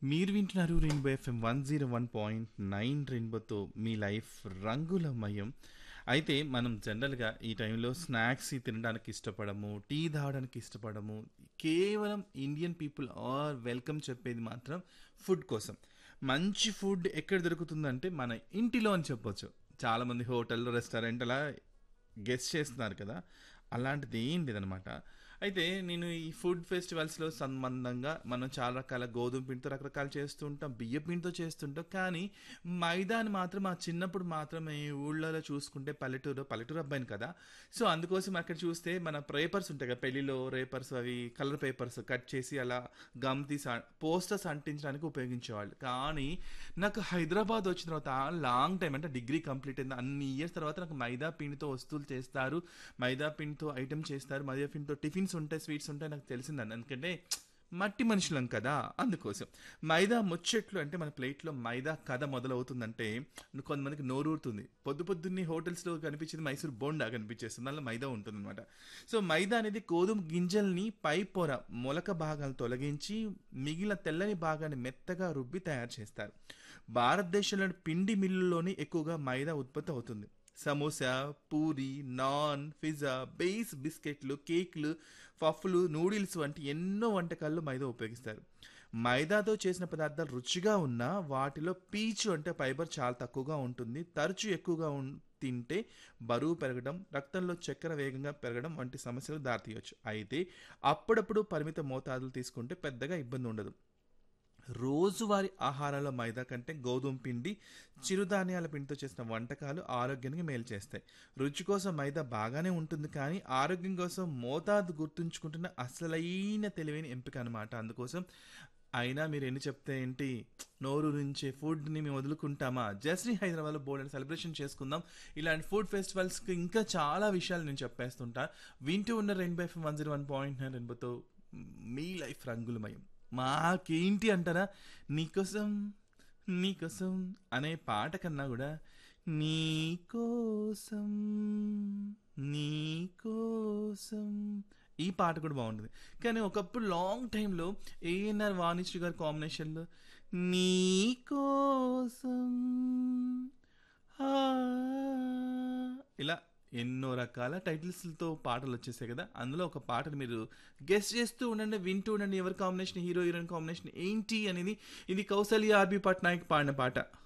మీరు వింటున్నారు rainbow FM one zero one point nine రెయిన్బోతో మీ లైఫ్ రంగులమయం అయితే మనం జనరల్గా ఈ టైంలో స్నాక్స్ తినడానికి ఇష్టపడము టీ తాగడానికి ఇష్టపడము కేవలం ఇండియన్ పీపుల్ ఆర్ వెల్కమ్ చెప్పేది మాత్రం ఫుడ్ కోసం మంచి ఫుడ్ ఎక్కడ దొరుకుతుందంటే మన ఇంటిలో అని చెప్పొచ్చు చాలామంది హోటల్ రెస్టారెంట్ అలా గెస్ట్ చేస్తున్నారు కదా అలాంటిది ఏం లేదనమాట అయితే నేను ఈ ఫుడ్ ఫెస్టివల్స్లో సంబంధంగా మనం చాలా రకాల గోధుమ పిండితో రకరకాలు చేస్తుంటాం బియ్య పిండితో చేస్తుంటాం కానీ మైదాని మాత్రం మా చిన్నప్పుడు మాత్రమే ఊళ్ళలో చూసుకుంటే పల్లెటూరు పల్లెటూరు అబ్బాయిని కదా సో అందుకోసం అక్కడ చూస్తే మన పేపర్స్ ఉంటాయి కదా పెళ్లిలో రేపర్స్ అవి కలర్ పేపర్స్ కట్ చేసి అలా గమ్ తీసి పోస్టర్స్ అంటించడానికి ఉపయోగించేవాళ్ళు కానీ నాకు హైదరాబాద్ వచ్చిన తర్వాత లాంగ్ టైం అంటే డిగ్రీ కంప్లీట్ అయింది అన్ని ఇయర్స్ తర్వాత నాకు మైదా పిండితో వస్తువులు చేస్తారు మైదా పిండితో ఐటమ్ చేస్తారు మైదా పిండితో టిఫిన్స్ ఉంటాయి స్వీట్స్ ఉంటాయి నాకు తెలిసిందండి ఎందుకంటే మట్టి మనుషులం కదా అందుకోసం మైదా ముచ్చట్లు అంటే మన ప్లేట్లో మైదా కథ మొదలవుతుందంటే కొంతమందికి నోరూరుతుంది పొద్దు పొద్దున్నే హోటల్స్లో కనిపించేది మైసూర్ బోండా కనిపించేస్తుంది దానిలో మైదా ఉంటుంది అనమాట సో మైదా అనేది గోధుమ గింజల్ని పై పొర మొలక భాగాలు తొలగించి మిగిలిన తెల్లని భాగాన్ని మెత్తగా రుబ్బి తయారు చేస్తారు భారతదేశంలోని పిండి మిల్లుల్లోనే ఎక్కువగా మైదా ఉత్పత్తి అవుతుంది సమోసా పూరి నాన్ పిజ్జా బేస్ బిస్కెట్లు కేక్లు పఫ్లు నూడిల్స్ వంటి ఎన్నో వంటకాల్లో మైదా ఉపయోగిస్తారు మైదాతో చేసిన పదార్థాలు రుచిగా ఉన్నా వాటిలో పీచు అంటే ఫైబర్ చాలా తక్కువగా ఉంటుంది తరచు ఎక్కువగా ఉం- తింటే బరువు పెరగడం రక్తంలో చక్కెర వేగంగా పెరగడం వంటి సమస్యలు దారితీయవచ్చు అయితే అప్పుడప్పుడు పరిమిత మోతాదులు తీసుకుంటే పెద్దగా ఇబ్బంది ఉండదు రోజువారి ఆహారాల్లో మైదా కంటే గోధుమ పిండి చిరుధాన్యాల పిండితో చేసిన వంటకాలు ఆరోగ్యానికి మేలు చేస్తాయి రుచి కోసం మైదా బాగానే ఉంటుంది కానీ ఆరోగ్యం కోసం మోతాదు గుర్తుంచుకుంటున్న అసలైన తెలివైన ఎంపిక అనమాట అందుకోసం అయినా మీరు ఎన్ని చెప్తే ఏంటి నోరు నుంచే ఫుడ్ని మేము వదులుకుంటామా జస్ట్ని హైదరాబాద్లో బోర్డు సెలబ్రేషన్ చేసుకుందాం ఇలాంటి ఫుడ్ ఫెస్టివల్స్కి ఇంకా చాలా విషయాలు నేను చెప్పేస్తుంటా వింటూ ఉన్న రెండు by one zero one point nine రెండుతో మీ లైఫ్ రంగులమయం మాకేంటి అంటారా నీకోసం నీకోసం అనే పాట కన్నా కూడా నీకోసం నీకోసం ఈ పాట కూడా బాగుంటుంది కానీ ఒకప్పుడు లాంగ్ టైంలో ఏఎన్ఆర్ వాణిశ్రీ గారి కాంబినేషన్లో నీకోసం ఆ, ఇలా ఎన్నో రకాల టైటిల్స్తో పాటలు వచ్చేసాయి కదా అందులో ఒక పాటను మీరు గెస్ట్ చేస్తూ ఉండండి వింటూ ఉండండి ఎవరి కాంబినేషన్ హీరో హీరోయిన్ కాంబినేషన్ ఏంటి అనేది ఇది కౌసల్య ఆర్బి పట్నాయక్ పాడిన పాట